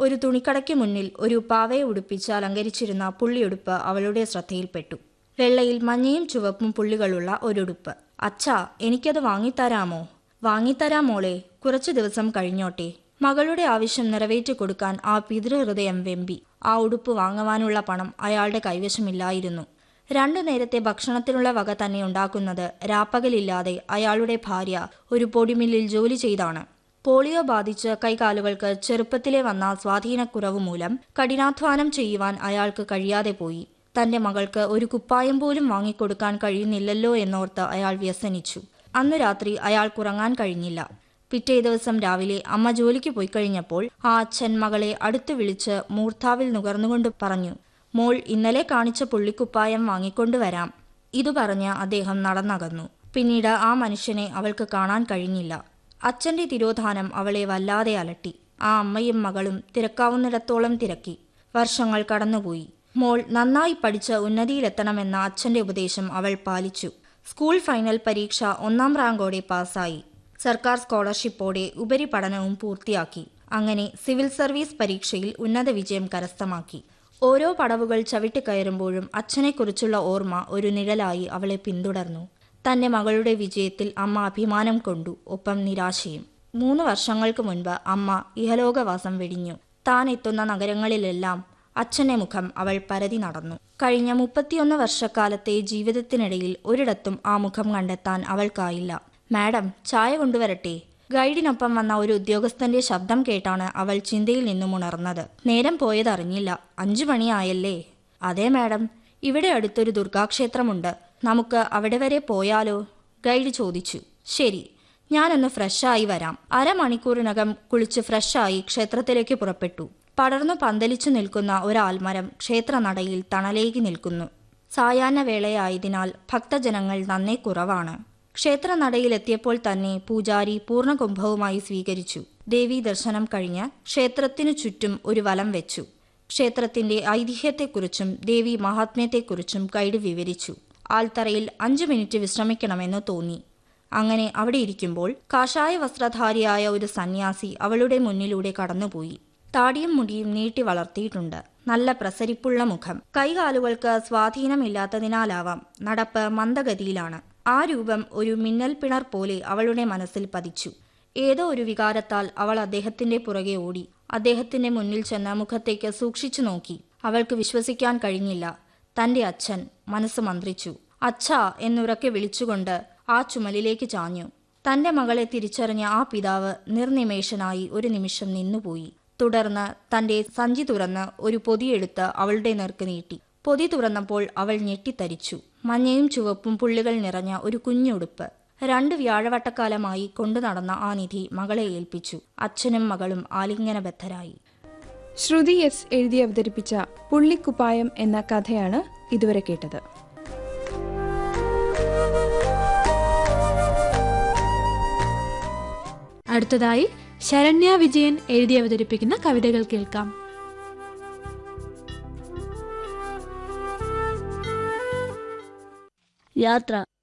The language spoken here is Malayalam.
ഒരു തുണിക്കടയ്ക്ക് മുന്നിൽ ഒരു പാവയെ ഉടുപ്പിച്ച് അലങ്കരിച്ചിരുന്ന പുള്ളിയുടുപ്പ് അവളുടെ ശ്രദ്ധയിൽപ്പെട്ടു വെള്ളയിൽ മഞ്ഞയും ചുവപ്പും പുള്ളികളുള്ള ഒരുടുപ്പ് അച്ഛാ എനിക്കത് വാങ്ങിത്തരാമോ വാങ്ങിത്തരാം മോളെ കുറച്ചു ദിവസം കഴിഞ്ഞോട്ടെ മകളുടെ ആവശ്യം നിറവേറ്റി കൊടുക്കാൻ ആ പിതൃഹൃദയം വെമ്പി ആ ഉടുപ്പ് വാങ്ങുവാനുള്ള പണം അയാളുടെ കൈവശമില്ലായിരുന്നു രണ്ടു നേരത്തെ ഭക്ഷണത്തിനുള്ള വക തന്നെ ഉണ്ടാക്കുന്നത് രാപ്പകലില്ലാതെ അയാളുടെ ഭാര്യ ഒരു പൊടിമില്ലിൽ ജോലി ചെയ്താണ് പോളിയോ ബാധിച്ച് കൈകാലുകൾക്ക് ചെറുപ്പത്തിലെ വന്ന സ്വാധീനക്കുറവ് മൂലം കഠിനാധ്വാനം ചെയ്യുവാൻ അയാൾക്ക് കഴിയാതെ പോയി തന്റെ മകൾക്ക് ഒരു കുപ്പായം പോലും വാങ്ങിക്കൊടുക്കാൻ കഴിയുന്നില്ലല്ലോ എന്നോർത്ത് അയാൾ വ്യസനിച്ചു അന്നു രാത്രി അയാൾക്കുറങ്ങാൻ കഴിഞ്ഞില്ല പിറ്റേ ദിവസം രാവിലെ അമ്മ ജോലിക്ക് പോയി കഴിഞ്ഞപ്പോൾ ആ അച്ഛൻ മകളെ അടുത്തു വിളിച്ച് മൂർധാവിൽ നുകർന്നുകൊണ്ട് പറഞ്ഞു മോൾ ഇന്നലെ കാണിച്ച പുള്ളിക്കുപ്പായം വാങ്ങിക്കൊണ്ടുവരാം ഇതു പറഞ്ഞ് അദ്ദേഹം നടന്നകന്നു പിന്നീട് ആ മനുഷ്യനെ അവൾക്ക് കാണാൻ കഴിഞ്ഞില്ല അച്ഛന്റെ തിരോധാനം അവളെ വല്ലാതെ അലട്ടി ആ അമ്മയും മകളും തിരക്കാവുന്നിടത്തോളം തിരക്കി വർഷങ്ങൾ കടന്നുപോയി മോൾ നന്നായി പഠിച്ച് ഉന്നതിയിലെത്തണമെന്ന അച്ഛന്റെ ഉപദേശം അവൾ പാലിച്ചു സ്കൂൾ ഫൈനൽ പരീക്ഷ ഒന്നാം റാങ്കോടെ പാസ്സായി സർക്കാർ സ്കോളർഷിപ്പോടെ ഉപരിപഠനവും പൂർത്തിയാക്കി അങ്ങനെ സിവിൽ സർവീസ് പരീക്ഷയിൽ ഉന്നത വിജയം കരസ്ഥമാക്കി ഓരോ പടവുകൾ ചവിട്ടിക്കയറുമ്പോഴും അച്ഛനെക്കുറിച്ചുള്ള ഓർമ്മ ഒരു നിഴലായി അവളെ പിന്തുടർന്നു തന്റെ മകളുടെ വിജയത്തിൽ അമ്മ അഭിമാനം കൊണ്ടു ഒപ്പം നിരാശയും മൂന്ന് വർഷങ്ങൾക്ക് മുൻപ് അമ്മ ഇഹലോകവാസം വെടിഞ്ഞു താൻ എത്തുന്ന നഗരങ്ങളിലെല്ലാം അച്ഛന്റെ മുഖം അവൾ പരതി നടന്നു കഴിഞ്ഞ മുപ്പത്തിയൊന്ന് വർഷക്കാലത്തെ ജീവിതത്തിനിടയിൽ ഒരിടത്തും ആ മുഖം കണ്ടെത്താൻ അവൾക്കായില്ല മാഡം ചായ കൊണ്ടുവരട്ടെ ഗൈഡിനൊപ്പം വന്ന ഒരു ഉദ്യോഗസ്ഥന്റെ ശബ്ദം കേട്ടാണ് അവൾ ചിന്തയിൽ നിന്നും ഉണർന്നത് നേരം പോയതറിഞ്ഞില്ല അഞ്ചു മണിയായല്ലേ അതെ മാഡം ഇവിടെ അടുത്തൊരു ദുർഗാക്ഷേത്രമുണ്ട് നമുക്ക് അവിടെ വരെ പോയാലോ ഗൈഡ് ചോദിച്ചു ശരി ഞാനൊന്ന് ഫ്രഷായി വരാം അരമണിക്കൂറിനകം കുളിച്ച് ഫ്രഷായി ക്ഷേത്രത്തിലേക്ക് പുറപ്പെട്ടു പടർന്നു പന്തലിച്ചു നിൽക്കുന്ന ഒരാൽമരം ക്ഷേത്രനടയിൽ തണലേകി നിൽക്കുന്നു സായാഹ്ന വേളയായതിനാൽ ഭക്തജനങ്ങൾ നന്നേ കുറവാണ് ക്ഷേത്രനടയിലെത്തിയപ്പോൾ തന്നെ പൂജാരി പൂർണ്ണകുംഭവുമായി സ്വീകരിച്ചു ദേവീ ദർശനം കഴിഞ്ഞ് ക്ഷേത്രത്തിനു ചുറ്റും ഒരു വലം വെച്ചു ക്ഷേത്രത്തിന്റെ ഐതിഹ്യത്തെക്കുറിച്ചും ദേവി മഹാത്മ്യത്തെക്കുറിച്ചും ഗൈഡ് വിവരിച്ചു ആൽത്തറയിൽ അഞ്ചു മിനിറ്റ് വിശ്രമിക്കണമെന്ന് തോന്നി അങ്ങനെ അവിടെ ഇരിക്കുമ്പോൾ കാഷായ വസ്ത്രധാരിയായ ഒരു സന്യാസി അവളുടെ മുന്നിലൂടെ കടന്നുപോയി താടിയും മുടിയും നീട്ടി വളർത്തിയിട്ടുണ്ട് നല്ല പ്രസരിപ്പുള്ള മുഖം കൈകാലുകൾക്ക് സ്വാധീനമില്ലാത്തതിനാലാവാം നടപ്പ് മന്ദഗതിയിലാണ് ആ രൂപം ഒരു മിന്നൽ പിണർ പോലെ അവളുടെ മനസ്സിൽ പതിച്ചു ഏതോ ഒരു വികാരത്താൽ അവൾ അദ്ദേഹത്തിന്റെ പുറകെ ഓടി അദ്ദേഹത്തിന്റെ മുന്നിൽ ചെന്ന് മുഖത്തേക്ക് സൂക്ഷിച്ചു നോക്കി അവൾക്ക് വിശ്വസിക്കാൻ കഴിഞ്ഞില്ല തന്റെ അച്ഛൻ മനസ്സ് മന്ത്രിച്ചു അച്ഛാ എന്നുറക്കെ വിളിച്ചുകൊണ്ട് ആ ചുമലിലേക്ക് ചാഞ്ഞു തന്റെ മകളെ തിരിച്ചറിഞ്ഞ ആ പിതാവ് നിർനിമേഷനായി ഒരു നിമിഷം നിന്നുപോയി തുടർന്ന് തന്റെ സഞ്ചി തുറന്ന് ഒരു പൊതിയെടുത്ത് അവളുടെ നേർക്ക് നീട്ടി പൊതി തുറന്നപ്പോൾ അവൾ ഞെട്ടിത്തരിച്ചു മഞ്ഞയും ചുവപ്പും പുള്ളികൾ നിറഞ്ഞ ഒരു കുഞ്ഞുടുപ്പ് രണ്ട് വ്യാഴവട്ടക്കാലമായി കൊണ്ടു നടന്ന ആ നിധി മകളെ ഏൽപ്പിച്ചു അച്ഛനും മകളും ആലിംഗനബദ്ധരായി ശ്രുതി എസ് എഴുതി അവതരിപ്പിച്ച പുള്ളിക്കുപ്പായം എന്ന കഥയാണ് ഇതുവരെ കേട്ടത് അടുത്തതായി ശരണ്യ വിജയൻ എഴുതി അവതരിപ്പിക്കുന്ന കവിതകൾ കേൾക്കാം യാത്ര